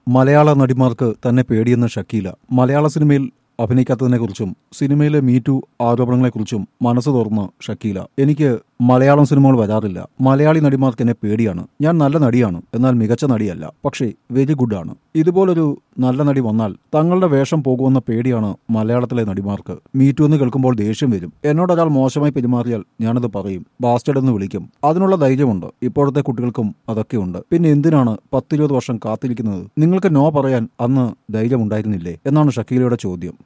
മലയാള നടിമാർക്ക് തന്നെ പേടിയെന്ന ഷക്കീല മലയാള സിനിമയിൽ അഭിനയിക്കാത്തതിനെക്കുറിച്ചും സിനിമയിലെ മീറ്റു ആരോപണങ്ങളെക്കുറിച്ചും മനസ്സ് തുറന്ന് ഷക്കീല എനിക്ക് മലയാളം സിനിമകൾ വരാറില്ല മലയാളി നടിമാർക്ക് എന്നെ പേടിയാണ് ഞാൻ നല്ല നടിയാണ് എന്നാൽ മികച്ച നടിയല്ല പക്ഷേ വെരി ഗുഡ് ആണ് ഇതുപോലൊരു നല്ല നടി വന്നാൽ തങ്ങളുടെ വേഷം പോകുമെന്ന പേടിയാണ് മലയാളത്തിലെ നടിമാർക്ക് മീറ്റു എന്ന് കേൾക്കുമ്പോൾ ദേഷ്യം വരും എന്നോട് ഒരാൾ മോശമായി പെരുമാറിയാൽ ഞാനത് പറയും ബാസ്റ്റഡ് എന്ന് വിളിക്കും അതിനുള്ള ധൈര്യമുണ്ട് ഇപ്പോഴത്തെ കുട്ടികൾക്കും അതൊക്കെയുണ്ട് പിന്നെ എന്തിനാണ് പത്തിരുപത് വർഷം കാത്തിരിക്കുന്നത് നിങ്ങൾക്ക് നോ പറയാൻ അന്ന് ധൈര്യമുണ്ടായിരുന്നില്ലേ എന്നാണ് ഷക്കീലയുടെ ചോദ്യം